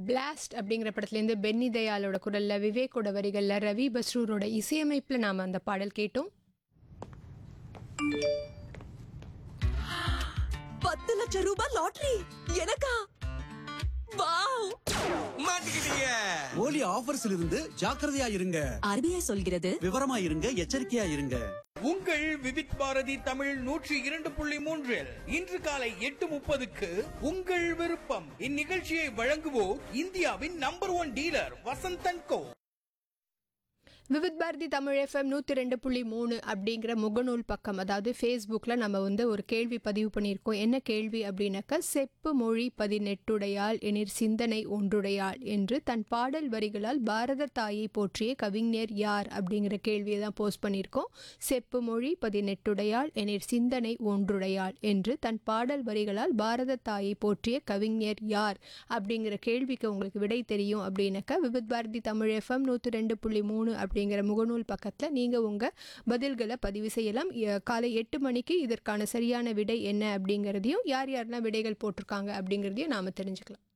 blast அப்படிங்கிற படத்துலேருந்து Penney தயாளோட குரல்ல விவேக்கோட வரிகள்ல ரவி பஸ்ரூரோட இசையமைப்பில் நாம் அந்த பாடல் கேட்டோம் பத்து லட்சம் ரூபாய் லாட்டரி எனக்கா வாவ் மாட்டிக்கிட்டீங்க போலி ஆஃபர்ஸ்ல இருந்து ஜாக்கிரதையா இருங்க ஆர்பிஐ சொல்கிறது விவரமா இருங்க எச்சரிக்கையா இருங்க உங்கள் விவித் பாரதி தமிழ் நூற்றி இரண்டு புள்ளி மூன்றில் இன்று காலை எட்டு முப்பதுக்கு உங்கள் விருப்பம் இந்நிகழ்ச்சியை வழங்குவோர் இந்தியாவின் number one dealer Vasanthan co Vividh Bharati Tamil FM நூற்றி ரெண்டு புள்ளி மூணு அப்படிங்கிற முகநூல் பக்கம் அதாவது ஃபேஸ்புக்கில் நம்ம வந்து ஒரு கேள்வி பதிவு பண்ணியிருக்கோம் என்ன கேள்வி அப்படின்னாக்கா செப்பு மொழி பதினெட்டுடையாள் எனிற் சிந்தனை ஒன்றுடையாள் என்று தன் பாடல் வரிகளால் பாரத தாயை போற்றிய கவிஞர் யார் அப்படிங்கிற கேள்வியை தான் போஸ்ட் பண்ணியிருக்கோம் செப்பு மொழி பதினெட்டுடையாள் எனிற் சிந்தனை ஒன்றுடையாள் என்று தன் பாடல் வரிகளால் பாரத தாயை போற்றிய கவிஞர் யார் அப்படிங்கிற கேள்விக்கு உங்களுக்கு விடை தெரியும் அப்படின்னாக்கா விவித் பாரதி தமிழ் எஃப்எம் நூற்றி ரெண்டு புள்ளி மூணு அப்படிங்கிற முகநூல் பக்கத்தில் நீங்கள் உங்கள் பதில்களை பதிவு செய்யலாம் எ- காலை எட்டு மணிக்கு இதற்கான சரியான விடை என்ன அப்படிங்கிறதையும் யார் யாரெல்லாம் விடைகள் போட்டிருக்காங்க அப்படிங்கிறதையும் நாம் தெரிஞ்சுக்கலாம்